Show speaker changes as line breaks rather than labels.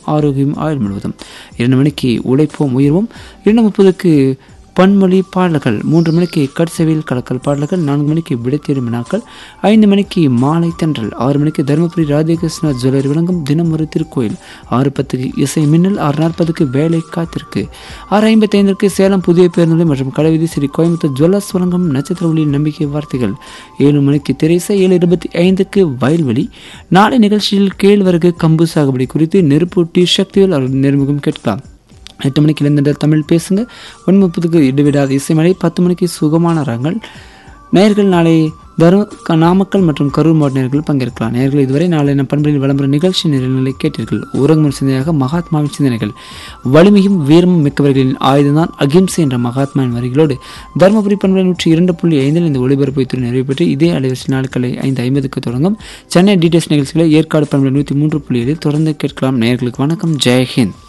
ஆரோக்கியம் ஆயுள் முழுவதும் இரண்டு மணிக்கு உழைப்போம் உயர்வோம் இரண்டு முப்பதுக்கு பன்மொழி பாடல்கள் மூன்று மணிக்கு கட்செவியில் கலக்கல் பாடல்கள் நான்கு மணிக்கு விடைத்தேடும் வினாக்கள் ஐந்து மணிக்கு மாலை தென்றல் ஆறு மணிக்கு தருமபுரி ராதேகிருஷ்ணா ஜுவல்லரி வழங்கும் தினம் ஒரு திருக்கோயில் ஆறு பத்துக்கு இசை மின்னல் ஆறு நாற்பதுக்கு வேலை காத்திருக்கு ஆறு ஐம்பத்தி ஐந்திற்கு சேலம் புதிய பேருந்து மற்றும் கடைவீதி ஸ்ரீ கோயம்புத்தூர் ஜுவல்லர்ஸ் வழங்கும் நட்சத்திர ஒளி நம்பிக்கை வார்த்தைகள் ஏழு மணிக்கு திரைசை ஏழு இருபத்தி ஐந்துக்கு வயல்வெளி நாளை நிகழ்ச்சியில் கேழ்வரகு கம்பு சாகுபடி குறித்து நெருப்பூட்டி சக்திவேல் அவர்கள் நேர்முகம் கேட்கலாம் எட்டு மணிக்கு இழந்த தமிழ் பேசுங்க ஒன்று முப்பதுக்கு இடைவிடாத இசைமலை பத்து மணிக்கு சுகமான ரங்கள் நேயர்கள் நாளை தரு நாமக்கல் மற்றும் கரூர் மாவட்ட நேர்கள் பங்கேற்கலாம் நேயர்கள் இதுவரை நாளை நம் பண்புகளில் விளம்பர நிகழ்ச்சி நிலைகளை கேட்டீர்கள் ஊரகமும் சிந்தனையாக மகாத்மாவின் சிந்தனைகள் வலிமையும் வீரமும் மிக்கவர்களின் ஆயுதம்தான் அகிம்சை என்ற மகாத்மாவின் வரிகளோடு தருமபுரி பண்புகளை நூற்றி இரண்டு புள்ளி ஐந்தில் இந்த ஒளிபரப்பு துறை நிறைவு பெற்று இதே அலைவரிசை நாட்களை ஐந்து ஐம்பதுக்கு தொடங்கும் சென்னை டிடிஎஸ் நிகழ்ச்சிகளை ஏற்காடு பண்புகளை நூற்றி மூன்று புள்ளி ஏழில் தொடர்ந்து கேட்கலாம் நேயர்களுக்கு வணக்கம் ஜெயஹிந்த்